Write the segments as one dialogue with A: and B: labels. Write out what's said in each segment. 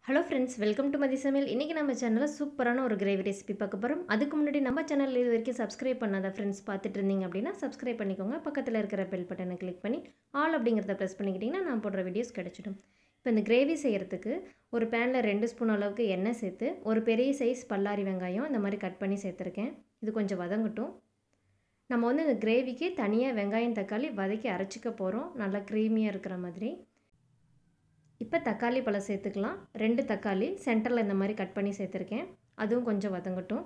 A: hello friends welcome to Mathi Samayal இன்றைக்கி நம்ம சேனலில் சூப்பரான ஒரு கிரேவி ரெசிபி பார்க்க போகிறோம் அதுக்கு முன்னாடி நம்ம சேனல் இது வரைக்கும் சப்ஸ்கிரைப் பண்ணாத ஃப்ரெண்ட்ஸ் பார்த்துட்டு இருந்தீங்க அப்படின்னா சப்ஸ்கிரைப் பண்ணிக்கோங்க பக்கத்தில் இருக்கிற பெல் பட்டனை கிளிக் பண்ணி ஆல் அப்படிங்கிறத ப்ரெஸ் பண்ணிக்கிட்டிங்கன்னா நான் போடுற வீடியோஸ் கிடச்சிடும் இப்போ இந்த கிரேவி செய்கிறதுக்கு ஒரு பேனில் ரெண்டு ஸ்பூன் அளவுக்கு எண்ணெய் சேர்த்து ஒரு பெரிய சைஸ் பல்லாரி வெங்காயம் இந்த மாதிரி கட் பண்ணி சேர்த்துருக்கேன் இது கொஞ்சம் வதங்கட்டும் நம்ம வந்து இந்த கிரேவிக்கு தனியாக வெங்காயம் தக்காளி வதக்கி அரைச்சிக்க போகிறோம் நல்லா க்ரீமியாக இருக்கிற மாதிரி இப்போ தக்காளி பழம் சேர்த்துக்கலாம் ரெண்டு தக்காளி சென்டரில் இந்த மாதிரி கட் பண்ணி சேர்த்துருக்கேன் அதுவும் கொஞ்சம் வதங்கட்டும்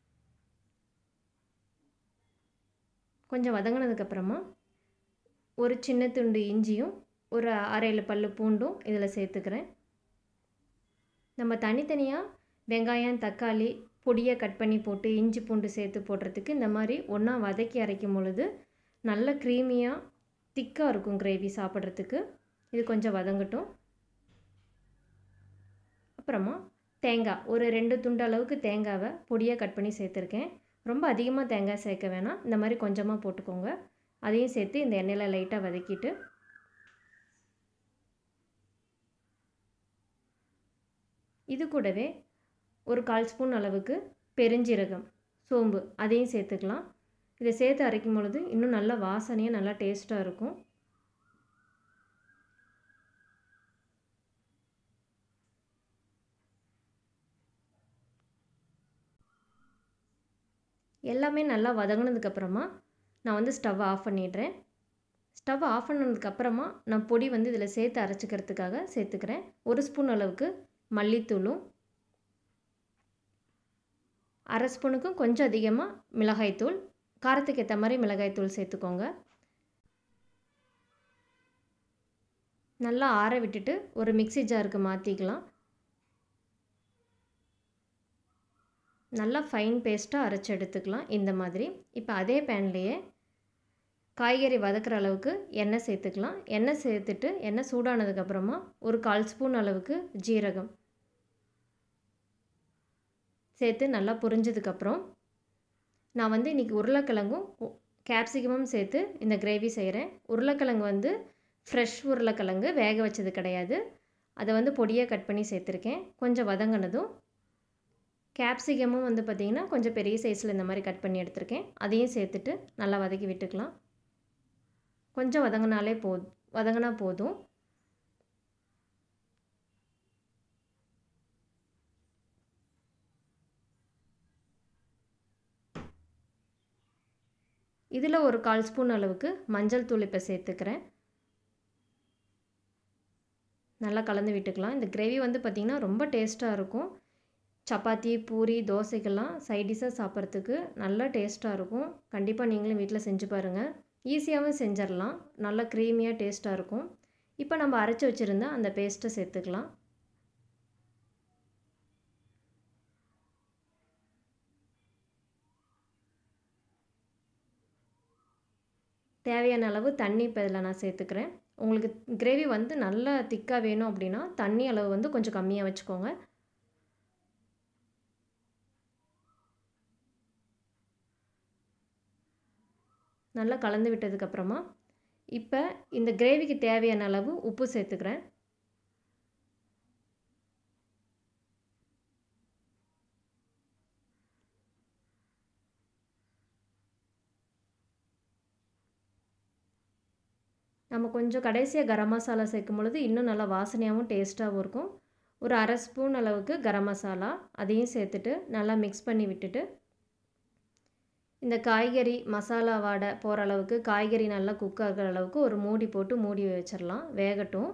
A: கொஞ்சம் வதங்கினதுக்கப்புறமா ஒரு சின்ன துண்டு இஞ்சியும் ஒரு அரை ஏழு பல் பூண்டும் இதில் சேர்த்துக்கிறேன் நம்ம தனித்தனியாக வெங்காயம் தக்காளி பொடியை கட் பண்ணி போட்டு இஞ்சி பூண்டு சேர்த்து போடுறதுக்கு இந்த மாதிரி ஒன்றா வதக்கி அரைக்கும் பொழுது நல்ல க்ரீமியாக திக்காக இருக்கும் கிரேவி சாப்பிட்றதுக்கு இது கொஞ்சம் வதங்கட்டும் அப்புறமா தேங்காய் ஒரு ரெண்டு துண்டு அளவுக்கு தேங்காவை பொடியாக கட் பண்ணி சேர்த்துருக்கேன் ரொம்ப அதிகமாக தேங்காய் சேர்க்க வேணாம் இந்த மாதிரி கொஞ்சமாக போட்டுக்கோங்க அதையும் சேர்த்து இந்த எண்ணெயில் லைட்டாக வதக்கிட்டு இது கூடவே ஒரு கால் ஸ்பூன் அளவுக்கு பெருஞ்சீரகம் சோம்பு அதையும் சேர்த்துக்கலாம் இதை சேர்த்து அரைக்கும் பொழுது இன்னும் நல்லா வாசனையாக நல்லா டேஸ்ட்டாக இருக்கும் எல்லாமே நல்லா வதங்கினதுக்கப்புறமா நான் வந்து ஸ்டவ் ஆஃப் பண்ணிடுறேன் ஸ்டவ் ஆஃப் பண்ணதுக்கப்புறமா நான் பொடி வந்து இதில் சேர்த்து அரைச்சிக்கிறதுக்காக சேர்த்துக்கிறேன் ஒரு ஸ்பூன் அளவுக்கு மல்லித்தூளும் அரை ஸ்பூனுக்கும் கொஞ்சம் அதிகமாக மிளகாய்த்தூள் காரத்துக்கு ஏற்ற மாதிரி மிளகாய்த்தூள் சேர்த்துக்கோங்க நல்லா ஆற விட்டுட்டு ஒரு மிக்சி ஜாருக்கு மாற்றிக்கலாம் நல்லா ஃபைன் பேஸ்ட்டாக அரைச்சி எடுத்துக்கலாம் இந்த மாதிரி இப்போ அதே பேன்லேயே காய்கறி வதக்கிற அளவுக்கு எண்ணெய் சேர்த்துக்கலாம் எண்ணெய் சேர்த்துட்டு எண்ணெய் சூடானதுக்கப்புறமா ஒரு கால் ஸ்பூன் அளவுக்கு ஜீரகம் சேர்த்து நல்லா புரிஞ்சதுக்கப்புறம் நான் வந்து இன்றைக்கி உருளைக்கிழங்கும் கேப்சிகமும் சேர்த்து இந்த கிரேவி செய்கிறேன் உருளைக்கிழங்கு வந்து ஃப்ரெஷ் உருளைக்கிழங்கு வேக வச்சது கிடையாது அதை வந்து பொடியாக கட் பண்ணி சேர்த்துருக்கேன் கொஞ்சம் வதங்கினதும் கேப்சிகமும் வந்து பார்த்திங்கன்னா கொஞ்சம் பெரிய சைஸில் இந்த மாதிரி கட் பண்ணி எடுத்திருக்கேன் அதையும் சேர்த்துட்டு நல்லா வதக்கி விட்டுக்கலாம் கொஞ்சம் வதங்கினாலே போதும் வதங்கினா போதும் இதில் ஒரு கால் ஸ்பூன் அளவுக்கு மஞ்சள் தூள் இப்போ சேர்த்துக்கிறேன் நல்லா கலந்து விட்டுக்கலாம் இந்த கிரேவி வந்து பார்த்திங்கன்னா ரொம்ப டேஸ்ட்டாக இருக்கும் சப்பாத்தி பூரி தோசைக்கெல்லாம் சைடிஷாக சாப்பிட்றதுக்கு நல்லா டேஸ்ட்டாக இருக்கும் கண்டிப்பாக நீங்களும் வீட்டில் செஞ்சு பாருங்கள் ஈஸியாகவும் செஞ்சிடலாம் நல்லா க்ரீமியாக டேஸ்ட்டாக இருக்கும் இப்போ நம்ம அரைச்சி வச்சுருந்தா அந்த பேஸ்ட்டை சேர்த்துக்கலாம் தேவையான அளவு தண்ணி இப்போ இதில் நான் சேர்த்துக்கிறேன் உங்களுக்கு கிரேவி வந்து நல்லா திக்காக வேணும் அப்படின்னா தண்ணி அளவு வந்து கொஞ்சம் கம்மியாக வச்சுக்கோங்க நல்லா கலந்து விட்டதுக்கப்புறமா இப்போ இந்த கிரேவிக்கு தேவையான அளவு உப்பு சேர்த்துக்கிறேன் நம்ம கொஞ்சம் கடைசியாக கரம் மசாலா சேர்க்கும் பொழுது இன்னும் நல்லா வாசனையாகவும் டேஸ்ட்டாகவும் இருக்கும் ஒரு அரை ஸ்பூன் அளவுக்கு கரம் மசாலா அதையும் சேர்த்துட்டு நல்லா மிக்ஸ் பண்ணி விட்டுட்டு இந்த காய்கறி மசாலா வாடை போகிற அளவுக்கு காய்கறி நல்லா குக் ஆகிற அளவுக்கு ஒரு மூடி போட்டு மூடி வச்சிடலாம் வேகட்டும்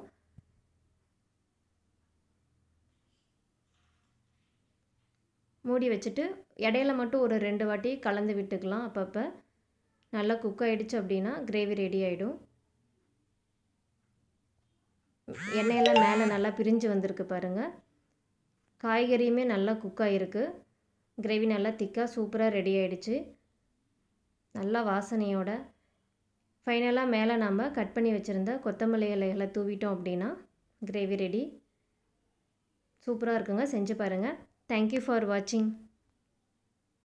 A: மூடி வச்சுட்டு இடையில மட்டும் ஒரு ரெண்டு வாட்டி கலந்து விட்டுக்கலாம் அப்பப்போ நல்லா குக் ஆகிடுச்சு அப்படின்னா கிரேவி ரெடி ஆகிடும் எண்ணெயெல்லாம் மேலே நல்லா பிரிஞ்சு வந்திருக்கு பாருங்கள் காய்கறியுமே நல்லா குக் ஆகிருக்கு கிரேவி நல்லா திக்காக சூப்பராக ரெடி ஆகிடுச்சு நல்லா வாசனையோட ஃபைனலாக மேலே நாம் கட் பண்ணி வச்சுருந்த கொத்தமல்லி இலைகளை தூவிட்டோம் அப்படின்னா கிரேவி ரெடி சூப்பராக இருக்குங்க செஞ்சு பாருங்கள் தேங்க்யூ ஃபார் வாட்சிங்